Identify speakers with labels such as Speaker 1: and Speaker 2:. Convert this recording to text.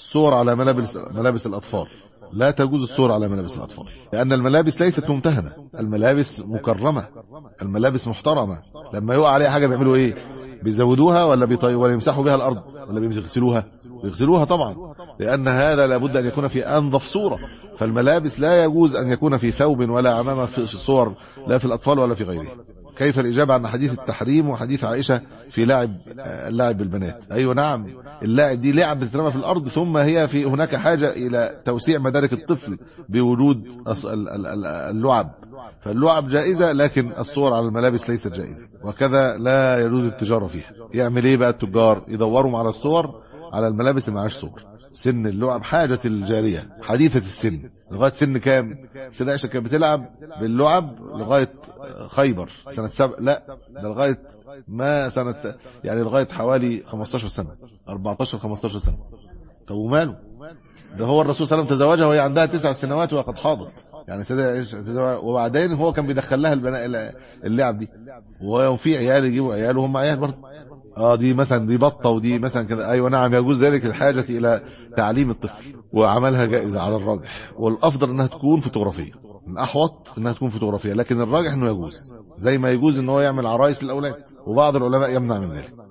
Speaker 1: الصور على ملابس ملابس الاطفال لا تجوز الصور على ملابس الاطفال لان الملابس ليست ممتهنه الملابس مكرمه الملابس محترمه لما يقع عليها حاجه بيعملوا ايه بيزودوها ولا بيطي ولا يمسحوا بها الارض ولا بيغسلوها بيغسلوها طبعا لان هذا لابد ان يكون في انظف صوره فالملابس لا يجوز ان يكون في ثوب ولا عمامه في الصور لا في الاطفال ولا في غيره كيف الاجابه عن حديث التحريم وحديث عائشه في لاعب اللاعب بالبنات ايوه نعم اللاعب دي لعب بتترمى في الارض ثم هي في هناك حاجه الى توسيع مدارك الطفل بوجود اللعب فاللعب جائزه لكن الصور على الملابس ليست جائزه وكذا لا يجوز التجاره فيها يعمل ايه بقى التجار يدوروا على الصور على الملابس اللي معاش صور سن اللعب حاجة الجارية حديثة السن لغاية سن كام سنة عائشة كانت بتلعب باللعب لغاية خيبر سنة سبع لا ده لغاية ما سنة س... يعني لغاية حوالي 15 سنة 14 15 سنة طب وماله ده هو الرسول صلى الله عليه وسلم تزوجها وهي عندها تسع سنوات وقد حاضت يعني سيدة عائشة وبعدين هو كان بيدخل لها البناء اللعب دي وفي عيال يجيبوا عيال وهم عيال برضه اه دي مثلا دي بطه ودي مثلا كده ايوه نعم يجوز ذلك الحاجه الى تعليم الطفل وعملها جائزه على الراجح والافضل انها تكون فوتوغرافيه الاحوط انها تكون فوتوغرافيه لكن الراجح انه يجوز زي ما يجوز ان هو يعمل عرايس للاولاد وبعض العلماء يمنع من ذلك